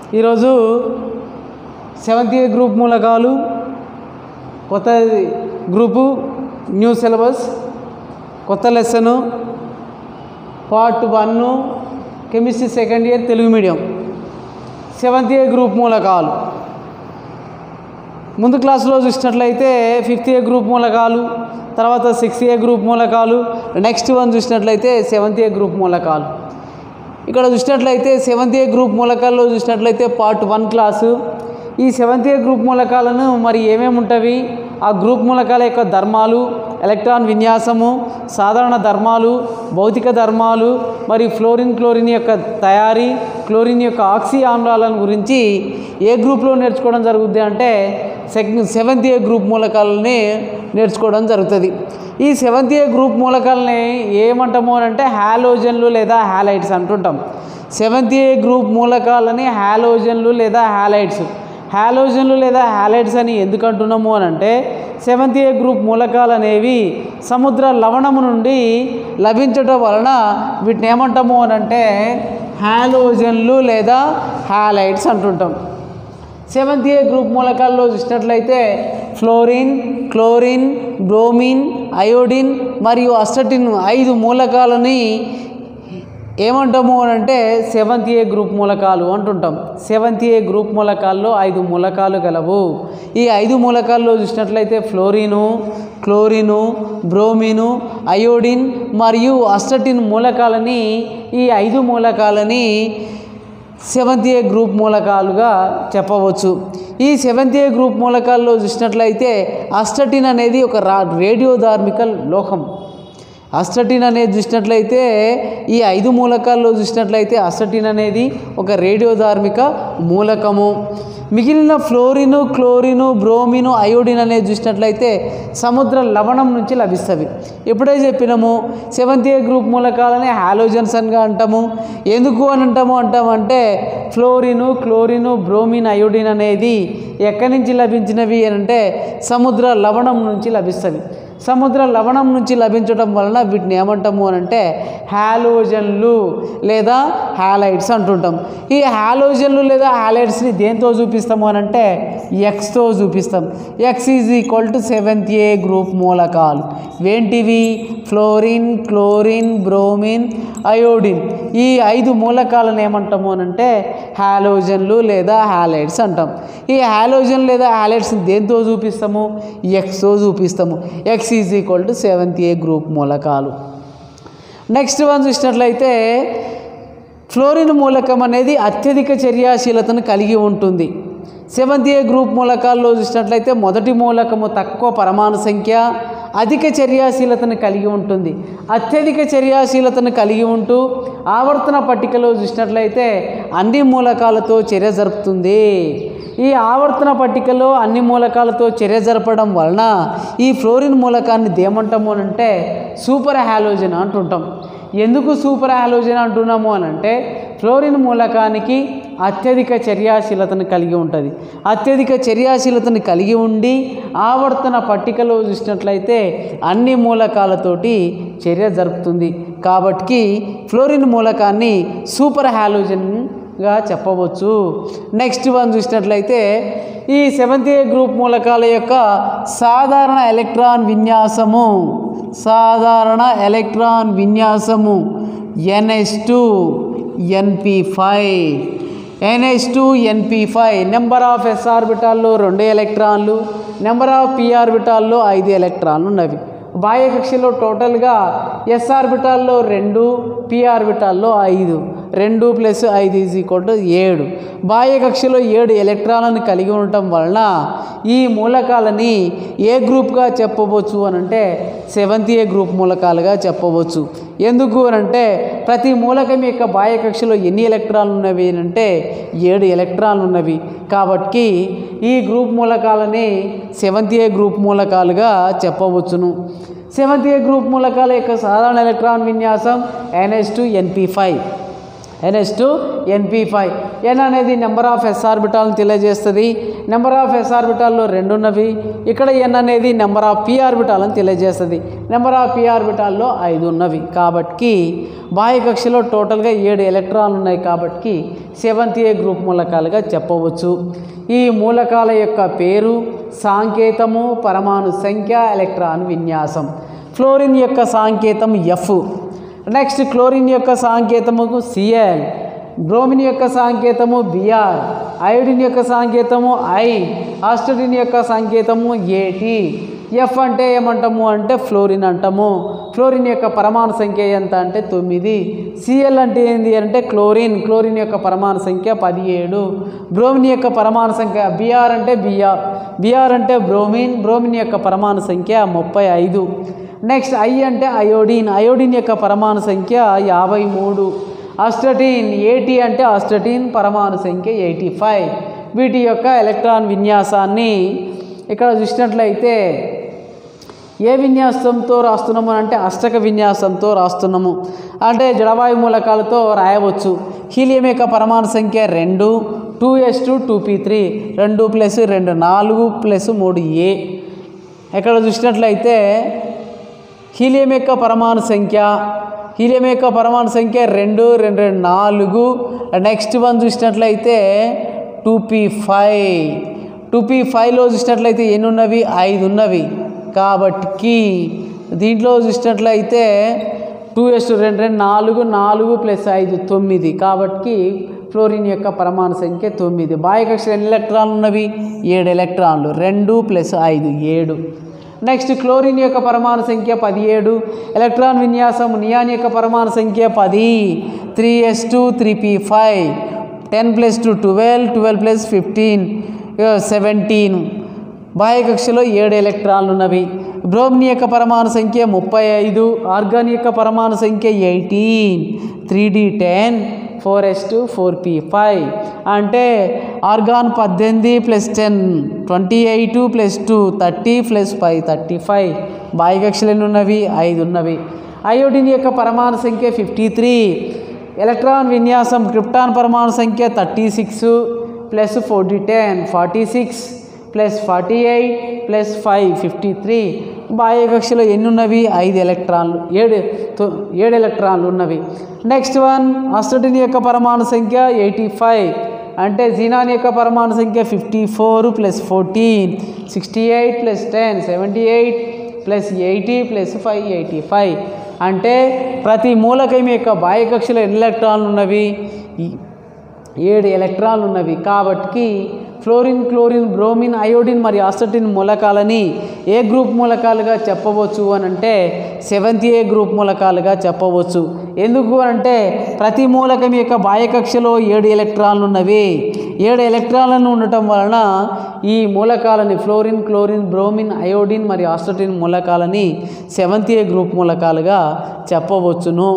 ఈరోజు seventh A group మూలకాలు కొత్త గ్రూపు న్యూ సిలబస్ కొత్త lesson part one chemistry second year Telugu medium seventh A group మూలకాలు ముందు క్లాసులో చూసినట్లయితే ఫిఫ్త్ ఏ గ్రూప్ మూలకాలు తర్వాత సిక్స్త్ ఏ గ్రూప్ మూలకాలు నెక్స్ట్ వన్ చూసినట్లయితే సెవెంత్ ఏ గ్రూప్ మూలకాలు ఇక్కడ చూసినట్లయితే సెవెంత్ ఏ గ్రూప్ మూలకాల్లో చూసినట్లయితే పార్ట్ వన్ క్లాసు ఈ సెవెంత్ ఏ గ్రూప్ మూలకాలను మరి ఏమేమి ఉంటవి ఆ గ్రూప్ మూలకాల యొక్క ధర్మాలు ఎలక్ట్రాన్ విన్యాసము సాధారణ ధర్మాలు భౌతిక ధర్మాలు మరియు ఫ్లోరిన్ క్లోరిన్ యొక్క తయారీ క్లోరిన్ యొక్క ఆక్సీ ఆమ్లాలను గురించి ఏ గ్రూప్లో నేర్చుకోవడం జరుగుద్ది అంటే సెకండ్ సెవెంత్ ఏ గ్రూప్ మూలకాలని నేర్చుకోవడం జరుగుతుంది ఈ సెవెంత్ ఏ గ్రూప్ మూలకాలని ఏమంటాము అని అంటే హాలోజన్లు లేదా హ్యాలైట్స్ అంటుంటాం సెవెంత్ ఏ గ్రూప్ మూలకాలని హాలోజన్లు లేదా హ్యాలైట్స్ హాలోజన్లు లేదా హ్యాలైట్స్ అని ఎందుకు అంటున్నాము అని అంటే సెవెంత్ ఏ గ్రూప్ మూలకాలు అనేవి సముద్ర లవణము నుండి లభించడం వలన వీటిని ఏమంటాము అని అంటే హాలోజన్లు లేదా హ్యాలైట్స్ అంటుంటాం సెవెంత్ ఏ గ్రూప్ మూలకాల్లో చూసినట్లయితే ఫ్లోరిన్ క్లోరిన్ బ్రోమిన్ అయోడిన్ మరియు అస్టటిన్ ఐదు మూలకాలని ఏమంటాము అని అంటే సెవెంత్ ఏ గ్రూప్ మూలకాలు అంటుంటాం సెవెంత్ ఏ గ్రూప్ మూలకాల్లో ఐదు మూలకాలు గలవు ఈ ఐదు మూలకాల్లో చూసినట్లయితే ఫ్లోరిను క్లోరిను బ్రోమిను అయోడిన్ మరియు అస్టటిన్ మూలకాలని ఈ ఐదు మూలకాలని సెవెంత్ ఏ గ్రూప్ మూలకాలుగా చెప్పవచ్చు ఈ సెవెంత్ ఏ గ్రూప్ మూలకాల్లో చూసినట్లయితే అస్టటిన్ అనేది ఒక రా రేడియోధార్మిక లోహం అస్టటిన్ అనేది చూసినట్లయితే ఈ ఐదు మూలకాల్లో చూసినట్లయితే అస్టటిన్ అనేది ఒక రేడియోధార్మిక మూలకము మిగిలిన ఫ్లోరిను క్లోరిను బ్రోమిను అయోడిన్ అనేది చూసినట్లయితే సముద్ర లవణం నుంచి లభిస్తవి ఎప్పుడే చెప్పినాము సెవెంత్ ఏ గ్రూప్ మూలకాలని హాలోజన్స్ అనిగా అంటాము ఎందుకు అని అంటాము అంటామంటే ఫ్లోరిను క్లోరిను బ్రోమిన్ అయోడిన్ అనేది ఎక్కడి నుంచి లభించినవి అని అంటే సముద్ర లవణం నుంచి లభిస్తవి సముద్ర లవణం నుంచి లభించడం వలన వీటిని ఏమంటాము అని అంటే హాలోజన్లు లేదా హాలైట్స్ అంటుంటాం ఈ హాలోజన్లు లేదా హాలైట్స్ని దేంతో చూపిస్తాము అని అంటే ఎక్స్తో చూపిస్తాం X is equal to seventh A group మూలకాలు ఏంటివి ఫ్లోరిన్ క్లోరిన్ బ్రోమిన్ అయోడిన్ ఈ ఐదు మూలకాలను ఏమంటాము అని అంటే హాలోజన్లు లేదా హాలైట్స్ అంటాం ఈ హాలోజన్ లేదా హాలైట్స్ని దేంతో చూపిస్తాము ఎక్స్తో చూపిస్తాము X is equal to seventh A group మూలకాలు నెక్స్ట్ వన్ చూసినట్లయితే ఫ్లోరిన్ మూలకం అనేది అత్యధిక చర్యాశీలతను కలిగి ఉంటుంది సెవెంత్ ఏ గ్రూప్ మూలకాల్లో చూసినట్లయితే మొదటి మూలకము తక్కువ పరమాణు సంఖ్య అధిక చర్యాశీలతను కలిగి ఉంటుంది అత్యధిక చర్యాశీలతను కలిగి ఉంటూ ఆవర్తన పట్టికలో చూసినట్లయితే అన్ని మూలకాలతో చర్య జరుపుతుంది ఈ ఆవర్తన పట్టికలో అన్ని మూలకాలతో చర్య జరపడం వలన ఈ ఫ్లోరిన్ మూలకాన్ని దేమంటాము అని అంటే సూపర్ హాలోజన్ అంటుంటాం ఎందుకు సూపర్ హాలోజన్ అంటున్నాము అని అంటే ఫ్లోరిన్ మూలకానికి అత్యధిక చర్యాశీలతను కలిగి ఉంటుంది అత్యధిక చర్యాశీలతను కలిగి ఉండి ఆవర్తన పట్టికలో చూసినట్లయితే అన్ని మూలకాలతోటి చర్య జరుపుతుంది కాబట్టి ఫ్లోరిన్ మూలకాన్ని సూపర్ హాలోజన్ గా చెప్పవచ్చు నెక్స్ట్ వన్ చూసినట్లయితే ఈ సెవెంత్ ఏ గ్రూప్ మూలకాల యొక్క సాధారణ ఎలక్ట్రాన్ విన్యాసము సాధారణ ఎలక్ట్రాన్ విన్యాసము NS two NP five NH two NP five number of S ఆర్బిటాల్లో రెండు ఎలక్ట్రాన్లు నెంబర్ ఆఫ్ పి ఆర్బిటాల్లో ఐదు ఎలక్ట్రాన్లు ఉన్నవి బాహ్య కక్షలో టోటల్గా ఎస్ ఆర్బిటాల్లో రెండు పి ఆర్బిటాల్లో ఐదు రెండు ప్లస్ ఐదు ఈజ్ ఈక్వల్ టు ఏడు బాహ్య కక్షలో ఏడు ఎలక్ట్రాన్లను కలిగి ఉండటం వలన ఈ మూలకాలని ఏ గ్రూప్గా చెప్పవచ్చు అని అంటే సెవెంత్ ఏ గ్రూప్ మూలకాలుగా చెప్పవచ్చు ఎందుకు అని అంటే ప్రతి మూలకం యొక్క బాహ్య కక్షలో ఎన్ని ఎలక్ట్రాన్లు ఉన్నవి అని అంటే ఏడు ఎలక్ట్రాన్లు ఉన్నవి కాబట్టి ఈ గ్రూప్ మూలకాలని సెవెంత్ ఏ గ్రూప్ మూలకాలుగా చెప్పవచ్చును సెవెంత్ ఏ గ్రూప్ మూలకాల యొక్క సాధారణ ఎలక్ట్రాన్ విన్యాసం NS two NP five NS two NP five N అనేది నెంబర్ ఆఫ్ ఎస్ ఆర్బిటాల్ని తెలియజేస్తుంది నెంబర్ ఆఫ్ ఎస్ ఆర్బిటాల్లో రెండు ఉన్నవి ఇక్కడ ఎన్ అనేది నెంబర్ ఆఫ్ పి ఆర్బిటాలను తెలియజేస్తుంది నెంబర్ ఆఫ్ పి ఆర్బిటాల్లో ఐదు ఉన్నవి కాబట్టి బాహ్య కక్షలో టోటల్గా ఏడు ఎలక్ట్రాన్లు ఉన్నాయి కాబట్టి సెవెంత్ ఏ గ్రూప్ మూలకాలుగా చెప్పవచ్చు ఈ మూలకాల యొక్క పేరు సాంకేతము పరమాణు సంఖ్య ఎలక్ట్రాన్ విన్యాసం ఫ్లోరిన్ యొక్క సాంకేతం ఎఫ్ నెక్స్ట్ క్లోరిన్ యొక్క సాంకేతముకు సిఎల్ బ్రోమిన్ యొక్క సాంకేతము బిఆర్ అయోడిన్ యొక్క సాంకేతము ఐ ఆస్ట్రోడిన్ యొక్క సాంకేతము ఏటి ఎఫ్ అంటే ఏమంటాము అంటే ఫ్లోరిన్ అంటాము ఫ్లోరిన్ యొక్క పరమాణు సంఖ్య ఎంత అంటే తొమ్మిది సిఎల్ అంటే ఏంది అంటే క్లోరిన్ క్లోరిన్ యొక్క పరమాణు సంఖ్య పదిహేడు బ్రోమిన్ యొక్క పరమాణు సంఖ్య బిఆర్ అంటే బిఆర్ బిఆర్ అంటే బ్రోమిన్ బ్రోమిన్ యొక్క పరమాణు సంఖ్య ముప్పై ఐదు నెక్స్ట్ ఐ అంటే అయోడిన్ అయోడిన్ యొక్క పరమాణు సంఖ్య యాభై మూడు ఆస్ట్రటీన్ ఏటీ అంటే ఆస్ట్రటీన్ పరమాణు సంఖ్య ఎయిటీ ఫైవ్ వీటి యొక్క ఎలక్ట్రాన్ విన్యాసాన్ని ఇక్కడ చూసినట్లయితే ఏ విన్యాసంతో రాస్తున్నాము అంటే అష్టక విన్యాసంతో రాస్తున్నాము అంటే జడవాయు మూలకాలతో రాయవచ్చు హీలియం యొక్క పరమాణు సంఖ్య రెండు two S two two P three రెండు ప్లస్ రెండు నాలుగు ప్లస్ మూడు ఏ ఇక్కడ చూసినట్లయితే హీలియం యొక్క పరమాణు సంఖ్య హీలియం యొక్క పరమాణు సంఖ్య రెండు రెండు రెండు నాలుగు నెక్స్ట్ వన్ చూసినట్లయితే two P five two P ఫైవ్లో చూసినట్లయితే ఎన్ని ఉన్నవి ఐదు ఉన్నవి కాబట్టి దీంట్లో చూసినట్లయితే టూ ఎస్ రెండు రెండు నాలుగు నాలుగు ప్లస్ ఐదు తొమ్మిది కాబట్టి ఫ్లోరిన్ యొక్క పరమాణు సంఖ్య తొమ్మిది బాహ్య కక్ష ఎన్ని ఎలక్ట్రాన్లు ఉన్నవి ఏడు ఎలక్ట్రాన్లు రెండు ప్లస్ ఐదు ఏడు నెక్స్ట్ క్లోరిన్ యొక్క పరమాణు సంఖ్య పదిహేడు ఎలక్ట్రాన్ విన్యాసం నియాన్ యొక్క పరమాణు సంఖ్య పది three S two three P five ten plus two twelve twelve plus fifteen seventeen బాహ్య కక్షలో ఏడు ఎలక్ట్రాన్లు ఉన్నవి బ్రోమిన్ యొక్క పరమాణు సంఖ్య ముప్పై ఐదు ఆర్గాన్ యొక్క పరమాణు సంఖ్య eighteen three D ten four S two four P five అంటే ఆర్గాన్ పద్దెనిమిది plus ten twenty eight plus two thirty plus five thirty five బాహ్య కక్షలు ఎన్ని ఉన్నవి ఐదు ఉన్నవి అయోడిన్ యొక్క పరమాణు సంఖ్య ఫిఫ్టీ త్రీ ఎలక్ట్రాన్ విన్యాసం క్రిప్టాన్ పరమాణు సంఖ్య thirty six plus forty ten forty six plus forty eight plus five fifty three బాహ్య కక్షలో ఎన్ని ఉన్నవి ఐదు ఎలక్ట్రాన్లు ఏడు తొ- ఏడు ఎలక్ట్రాన్లు ఉన్నవి నెక్స్ట్ వన్ ఆస్ట్రోటిన్ యొక్క పరమాణు సంఖ్య ఎయిటీ ఫైవ్ అంటే జీనాన్ యొక్క పరమాణు సంఖ్య fifty four plus fourteen sixty eight plus ten seventy eight plus eighty plus five eighty five అంటే ప్రతి మూలకం యొక్క బాహ్య కక్షలో ఎన్ని ఎలక్ట్రాన్లు ఉన్నవి ఈ- ఏడు ఎలక్ట్రాన్లు ఉన్నవి కాబట్టి ఫ్లోరిన్ క్లోరిన్ బ్రోమిన్ అయోడిన్ మరియు ఆస్టటిన్ మూలకాలని ఏ గ్రూప్ మూలకాలుగా చెప్పవచ్చు అని అంటే సెవెంత్ ఏ గ్రూప్ మూలకాలుగా చెప్పవచ్చు ఎందుకు అంటే ప్రతి మూలకం యొక్క బాహ్య కక్షలో ఏడు ఎలక్ట్రాన్లు ఉన్నవి ఏడు ఎలక్ట్రాన్లను ఉండటం వలన ఈ మూలకాలని ఫ్లోరిన్ క్లోరిన్ బ్రోమిన్ అయోడిన్ మరియు ఆస్టటిన్ మూలకాలని సెవెంత్ ఏ గ్రూప్ మూలకాలుగా చెప్పవచ్చును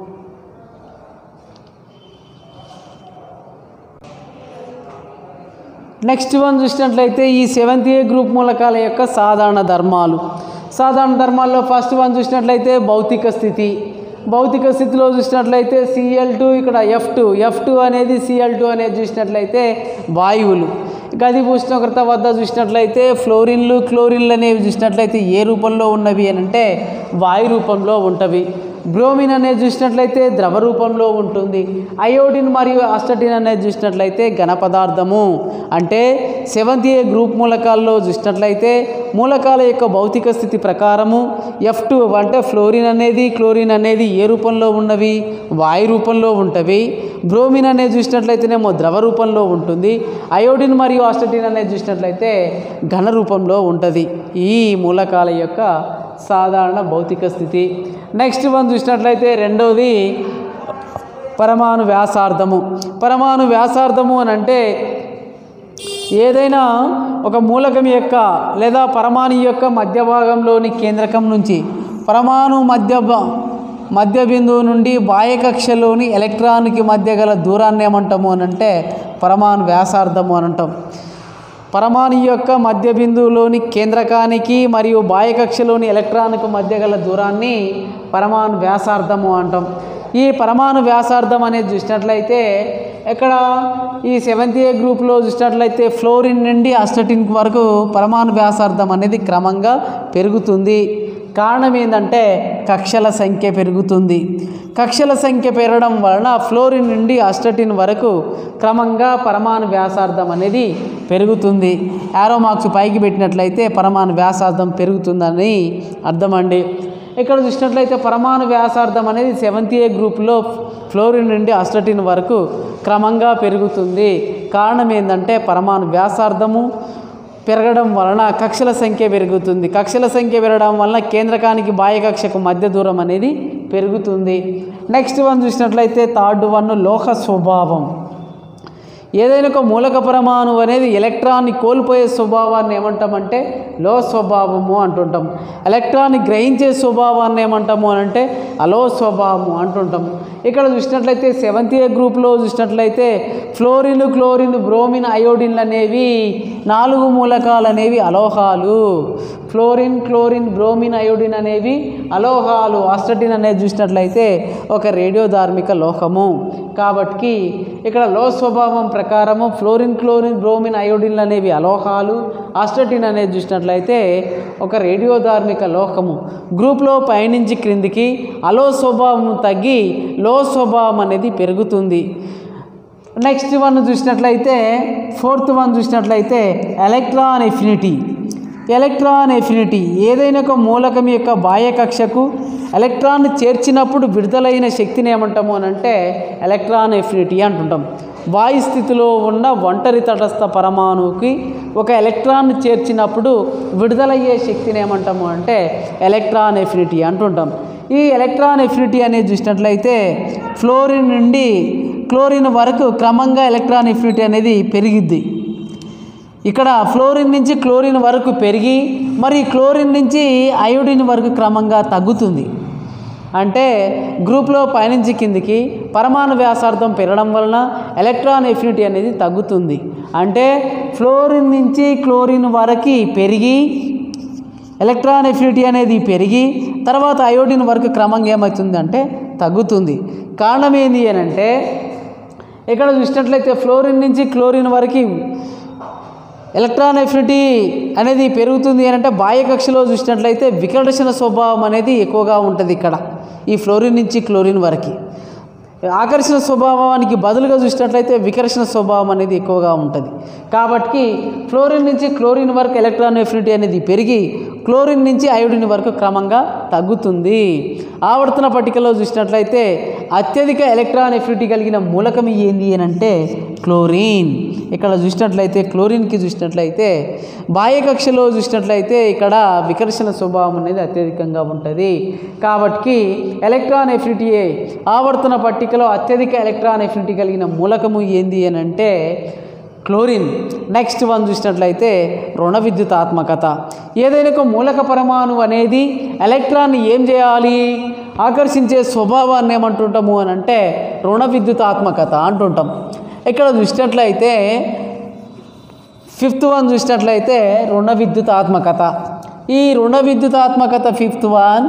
నెక్స్ట్ వన్ చూసినట్లయితే ఈ సెవెంత్ ఏ గ్రూప్ మూలకాల యొక్క సాధారణ ధర్మాలు సాధారణ ధర్మాల్లో ఫస్ట్ వన్ చూసినట్లయితే భౌతిక స్థితి భౌతిక స్థితిలో చూసినట్లయితే సిఎల్ టూ ఇక్కడ ఎఫ్ టూ ఎఫ్ టూ అనేది సిఎల్ టూ అనేది చూసినట్లయితే వాయువులు గది ఉష్ణోగ్రత వద్ద చూసినట్లయితే ఫ్లోరిన్లు క్లోరిన్లు అనేవి చూసినట్లయితే ఏ రూపంలో ఉన్నవి అని అంటే వాయు రూపంలో ఉంటవి బ్రోమిన్ అనేది చూసినట్లయితే ద్రవ రూపంలో ఉంటుంది అయోడిన్ మరియు ఆస్టటిన్ అనేది చూసినట్లయితే ఘన పదార్థము అంటే సెవెంత్ ఏ గ్రూప్ మూలకాల్లో చూసినట్లయితే మూలకాల యొక్క భౌతిక స్థితి ప్రకారము ఎఫ్ టూ అంటే ఫ్లోరిన్ అనేది క్లోరిన్ అనేది ఏ రూపంలో ఉన్నవి వాయు రూపంలో ఉంటవి బ్రోమిన్ అనేది చూసినట్లయితేనేమో ద్రవ రూపంలో ఉంటుంది అయోడిన్ మరియు ఆస్టటిన్ అనేది చూసినట్లయితే ఘన రూపంలో ఉంటుంది ఈ మూలకాల యొక్క సాధారణ భౌతిక స్థితి నెక్స్ట్ వన్ చూసినట్లయితే రెండవది పరమాణు వ్యాసార్థము పరమాణు వ్యాసార్థము అని అంటే ఏదైనా ఒక మూలకం యొక్క లేదా పరమాణు యొక్క మధ్య భాగంలోని కేంద్రకం నుంచి పరమాణు మధ్య భా- మధ్య బిందువు నుండి బాహ్య కక్షలోని ఎలక్ట్రాన్కి మధ్య గల దూరాన్ని ఏమంటాము అని అంటే పరమాణు వ్యాసార్థము అని అంటాం పరమాణు యొక్క మధ్య బిందువులోని కేంద్రకానికి మరియు బాహ్య కక్షలోని ఎలక్ట్రాన్కు మధ్య గల దూరాన్ని పరమాణు వ్యాసార్థము అంటాం ఈ పరమాణు వ్యాసార్థం అనేది చూసినట్లయితే ఇక్కడ ఈ సెవెంత్ ఏ గ్రూప్లో చూసినట్లయితే ఫ్లోరిన్ నుండి అస్టటిన్ వరకు పరమాణు వ్యాసార్థం అనేది క్రమంగా పెరుగుతుంది కారణం ఏంటంటే కక్షల సంఖ్య పెరుగుతుంది కక్షల సంఖ్య పెరగడం వలన ఫ్లోరిన్ నుండి అస్టటిన్ వరకు క్రమంగా పరమాణు వ్యాసార్థం అనేది పెరుగుతుంది యారో మార్క్స్ పైకి పెట్టినట్లయితే పరమాణు వ్యాసార్థం పెరుగుతుందని అర్థమండి ఇక్కడ చూసినట్లయితే పరమాణు వ్యాసార్థం అనేది సెవెంత్ ఏ గ్రూప్లో ఫ్లోరిన్ నుండి అస్టటిన్ వరకు క్రమంగా పెరుగుతుంది కారణం ఏంటంటే పరమాణు వ్యాసార్థము పెరగడం వలన కక్షల సంఖ్య పెరుగుతుంది కక్షల సంఖ్య పెరగడం వలన కేంద్రకానికి బాహ్య కక్షకు మధ్య దూరం అనేది పెరుగుతుంది నెక్స్ట్ వన్ చూసినట్లయితే థర్డ్ వన్ లోహ స్వభావం ఏదైనా ఒక మూలక పరమాణువు అనేది ఎలక్ట్రాన్ని కోల్పోయే స్వభావాన్ని ఏమంటామంటే లో స్వభావము అంటుంటాం ఎలక్ట్రాన్ని గ్రహించే స్వభావాన్ని ఏమంటాము అని అంటే అలో స్వభావము అంటుంటాం ఇక్కడ చూసినట్లయితే సెవెంత్ ఏ గ్రూప్లో చూసినట్లయితే ఫ్లోరిన్ క్లోరిన్ బ్రోమిన్ అయోడిన్లు అనేవి నాలుగు మూలకాలు అనేవి అలోహాలు ఫ్లోరిన్ క్లోరిన్ బ్రోమిన్ అయోడిన్ అనేవి అలోహాలు ఆస్టటిన్ అనేది చూసినట్లయితే ఒక రేడియోధార్మిక లోహము కాబట్టి ఇక్కడ లో స్వభావం ప్రకారము ఫ్లోరిన్ క్లోరిన్ బ్రోమిన్ అయోడిన్లు అనేవి అలోహాలు ఆస్టటిన్ అనేది చూసినట్లయితే ఒక రేడియోధార్మిక లోహము గ్రూప్లో పైనుంచి క్రిందికి అలో స్వభావం తగ్గి లో స్వభావం అనేది పెరుగుతుంది నెక్స్ట్ వన్ చూసినట్లయితే ఫోర్త్ వన్ చూసినట్లయితే ఎలక్ట్రాన్ ఎఫినిటీ ఎలక్ట్రాన్ ఎఫినిటీ ఏదైనా ఒక మూలకం యొక్క బాహ్య కక్షకు ఎలక్ట్రాన్ చేర్చినప్పుడు విడుదలైన శక్తిని ఏమంటాము అని అంటే ఎలక్ట్రాన్ ఎఫినిటీ అంటుంటాం వాయు స్థితిలో ఉన్న ఒంటరి తటస్థ పరమాణువుకి ఒక ఎలక్ట్రాన్ చేర్చినప్పుడు విడుదలయ్యే శక్తిని ఏమంటాము అంటే ఎలక్ట్రాన్ ఎఫినిటీ అంటుంటాం ఈ ఎలక్ట్రాన్ ఎఫినిటీ అనేది చూసినట్లయితే ఫ్లోరిన్ నుండి క్లోరిన్ వరకు క్రమంగా ఎలక్ట్రాన్ ఎఫినిటీ అనేది పెరిగిద్ది ఇక్కడ ఫ్లోరిన్ నుంచి క్లోరిన్ వరకు పెరిగి మరి క్లోరిన్ నుంచి అయోడిన్ వరకు క్రమంగా తగ్గుతుంది అంటే గ్రూప్లో పైనుంచి కిందికి పరమాణు వ్యాసార్థం పెరగడం వలన ఎలక్ట్రాన్ ఎఫినిటీ అనేది తగ్గుతుంది అంటే ఫ్లోరిన్ నుంచి క్లోరిన్ వరకు పెరిగి ఎలక్ట్రాన్ ఎఫినిటీ అనేది పెరిగి తర్వాత అయోడిన్ వరకు క్రమంగా ఏమవుతుంది అంటే తగ్గుతుంది కారణం ఏంటి అని అంటే ఇక్కడ చూసినట్లయితే ఫ్లోరిన్ నుంచి క్లోరిన్ వరకు ఎలక్ట్రాన్ ఎఫినిటీ అనేది పెరుగుతుంది అని అంటే బాహ్య కక్షలో చూసినట్లయితే వికర్షణ స్వభావం అనేది ఎక్కువగా ఉంటుంది ఇక్కడ ఈ ఫ్లోరిన్ నుంచి క్లోరిన్ వరకు ఆకర్షణ స్వభావానికి బదులుగా చూసినట్లయితే వికర్షణ స్వభావం అనేది ఎక్కువగా ఉంటుంది కాబట్టి ఫ్లోరిన్ నుంచి క్లోరిన్ వరకు ఎలక్ట్రాన్ ఎఫినిటీ అనేది పెరిగి క్లోరిన్ నుంచి అయోడిన్ వరకు క్రమంగా తగ్గుతుంది ఆవర్తన పట్టికలో చూసినట్లయితే అత్యధిక ఎలక్ట్రాన్ ఎఫినిటీ కలిగిన మూలకం ఏంది అని అంటే క్లోరిన్ ఇక్కడ చూసినట్లయితే క్లోరిన్కి చూసినట్లయితే బాహ్య కక్షలో చూసినట్లయితే ఇక్కడ వికర్షణ స్వభావం అనేది అత్యధికంగా ఉంటుంది కాబట్టి ఎలక్ట్రాన్ ఎఫినిటీ ఆవర్తన పట్టికలో అత్యధిక ఎలక్ట్రాన్ ఎఫినిటీ కలిగిన మూలకము ఏంది అని అంటే క్లోరిన్ నెక్స్ట్ వన్ చూసినట్లయితే రుణ విద్యుతాత్మకత ఏదైనా ఒక మూలక పరమాణు అనేది ఎలక్ట్రాన్ని ఏం చేయాలి ఆకర్షించే స్వభావాన్ని ఏమంటుంటాము అని అంటే రుణ విద్యుతాత్మకత అంటుంటాం ఇక్కడ చూసినట్లయితే ఫిఫ్త్ వన్ చూసినట్లయితే రుణ విద్యుతాత్మకత ఈ రుణ విద్యుతాత్మకత ఫిఫ్త్ వన్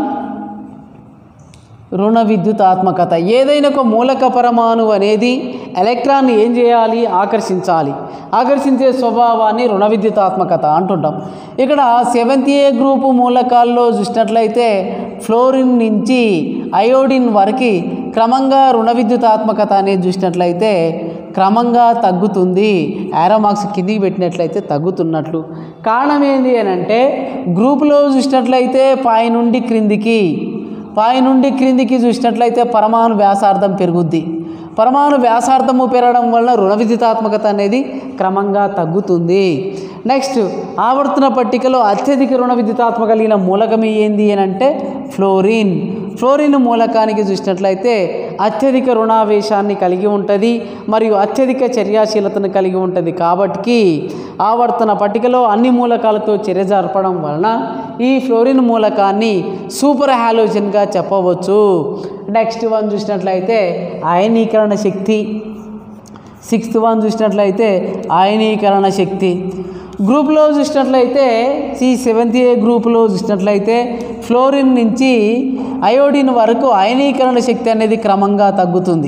రుణ విద్యుతాత్మకత ఏదైనా ఒక మూలక పరమాణు అనేది ఎలక్ట్రాన్ని ఏం చేయాలి ఆకర్షించాలి ఆకర్షించే స్వభావాన్ని రుణ విద్యుతాత్మకత అంటుంటాం ఇక్కడ సెవెంత్ ఏ గ్రూపు మూలకాల్లో చూసినట్లయితే ఫ్లోరిన్ నుంచి అయోడిన్ వరకు క్రమంగా రుణ విద్యుతాత్మకత అనేది చూసినట్లయితే క్రమంగా తగ్గుతుంది యారోమాక్స్ కిందికి పెట్టినట్లయితే తగ్గుతున్నట్లు కారణం ఏంటి అని అంటే గ్రూపులో చూసినట్లయితే పై నుండి క్రిందికి పై నుండి క్రిందికి చూసినట్లయితే పరమాణు వ్యాసార్థం పెరుగుద్ది పరమాణు వ్యాసార్థము పెరగడం వల్ల రుణ విద్యుతాత్మకత అనేది క్రమంగా తగ్గుతుంది నెక్స్ట్ ఆవర్తన పట్టికలో అత్యధిక రుణ విద్యుతాత్మక కలిగిన మూలకం ఏంది అని అంటే ఫ్లోరిన్ ఫ్లోరిన్ మూలకానికి చూసినట్లయితే అత్యధిక రుణావేశాన్ని కలిగి ఉంటుంది మరియు అత్యధిక చర్యాశీలతను కలిగి ఉంటుంది కాబట్టి ఆవర్తన పట్టికలో అన్ని మూలకాలతో చర్య జరపడం వలన ఈ ఫ్లోరిన్ మూలకాన్ని సూపర్ హాలోజన్గా చెప్పవచ్చు నెక్స్ట్ వన్ చూసినట్లయితే అయనీకరణ శక్తి సిక్స్త్ వన్ చూసినట్లయితే ఆయనీకరణ శక్తి గ్రూప్లో చూసినట్లయితే సి సెవెంత్ ఏ గ్రూప్లో చూసినట్లయితే ఫ్లోరిన్ నుంచి అయోడిన్ వరకు అయనీకరణ శక్తి అనేది క్రమంగా తగ్గుతుంది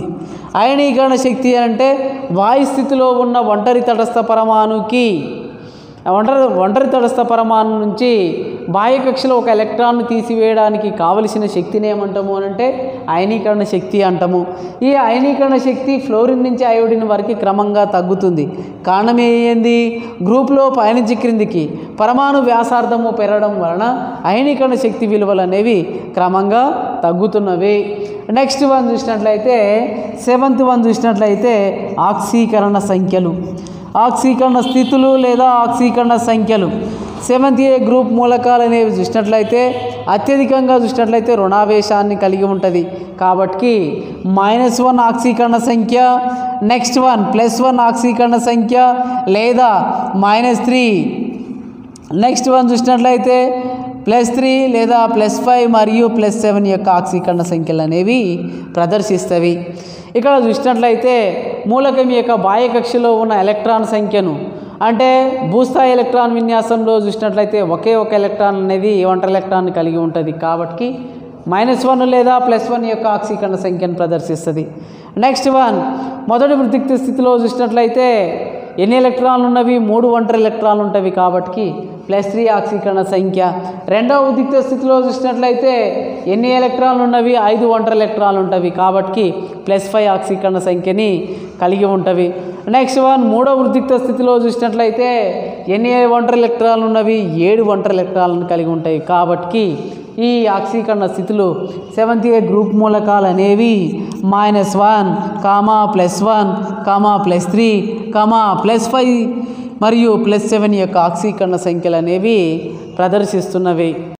అయనీకరణ శక్తి అంటే వాయు స్థితిలో ఉన్న ఒంటరి తటస్థ పరమాణుకి ఒంటరి ఒంటరి తటస్థ పరమాణు నుంచి బాహ్య కక్షలో ఒక ఎలక్ట్రాన్ను తీసివేయడానికి కావలసిన శక్తిని ఏమంటాము అని అంటే అయనీకరణ శక్తి అంటాము ఈ అయనీకరణ శక్తి ఫ్లోరిన్ నుంచి అయోడిన్ వరకు క్రమంగా తగ్గుతుంది కారణం ఏంది గ్రూప్లో పయనించి క్రిందికి పరమాణు వ్యాసార్థము పెరగడం వలన అయనీకరణ శక్తి విలువలు అనేవి క్రమంగా తగ్గుతున్నవి నెక్స్ట్ వన్ చూసినట్లయితే సెవెంత్ వన్ చూసినట్లయితే ఆక్సీకరణ సంఖ్యలు ఆక్సీకరణ స్థితులు లేదా ఆక్సీకరణ సంఖ్యలు సెవెంత్ ఏ గ్రూప్ మూలకాలు అనేవి చూసినట్లయితే అత్యధికంగా చూసినట్లయితే రుణావేశాన్ని కలిగి ఉంటుంది కాబట్టి మైనస్ వన్ ఆక్సీకరణ సంఖ్య నెక్స్ట్ వన్ ప్లస్ వన్ ఆక్సీకరణ సంఖ్య లేదా మైనస్ త్రీ నెక్స్ట్ వన్ చూసినట్లయితే ప్లస్ త్రీ లేదా ప్లస్ ఫైవ్ మరియు ప్లస్ సెవెన్ యొక్క ఆక్సీకరణ సంఖ్యలు అనేవి ప్రదర్శిస్తవి ఇక్కడ చూసినట్లయితే మూలకం యొక్క బాహ్య కక్షలో ఉన్న ఎలక్ట్రాన్ సంఖ్యను అంటే భూస్థాయి ఎలక్ట్రాన్ విన్యాసంలో చూసినట్లయితే ఒకే ఒక ఎలక్ట్రాన్ అనేది ఒంటరి ఎలక్ట్రాన్ కలిగి ఉంటుంది కాబట్టి మైనస్ వన్ లేదా ప్లస్ వన్ యొక్క ఆక్సీకరణ సంఖ్యను ప్రదర్శిస్తుంది నెక్స్ట్ వన్ మొదటి వృత్తిక్త స్థితిలో చూసినట్లయితే ఎన్ని ఎలక్ట్రాన్లు ఉన్నవి మూడు ఒంటరి ఎలక్ట్రాన్లు ఉంటవి కాబట్టి ప్లస్ త్రీ ఆక్సీకరణ సంఖ్య రెండవ ఉద్రిక్త స్థితిలో చూసినట్లయితే ఎన్ని ఎలక్ట్రాన్లు ఉన్నవి ఐదు ఒంటరి ఎలక్ట్రాన్లు ఉంటవి కాబట్టి ప్లస్ ఫైవ్ ఆక్సీకరణ సంఖ్యని కలిగి ఉంటవి నెక్స్ట్ వన్ మూడవ వృద్ధిక్త స్థితిలో చూసినట్లయితే ఎన్ని ఒంటరి ఎలక్ట్రాన్లు ఉన్నవి ఏడు ఒంటరి ఎలక్ట్రాన్లను కలిగి ఉంటాయి కాబట్టి ఈ ఆక్సీకరణ స్థితులు సెవెంత్ ఏ గ్రూప్ మూలకాలు అనేవి minus one comma plus one comma plus three comma plus five మరియు ప్లస్ సెవెన్ యొక్క ఆక్సీకరణ సంఖ్యలు అనేవి ప్రదర్శిస్తున్నవి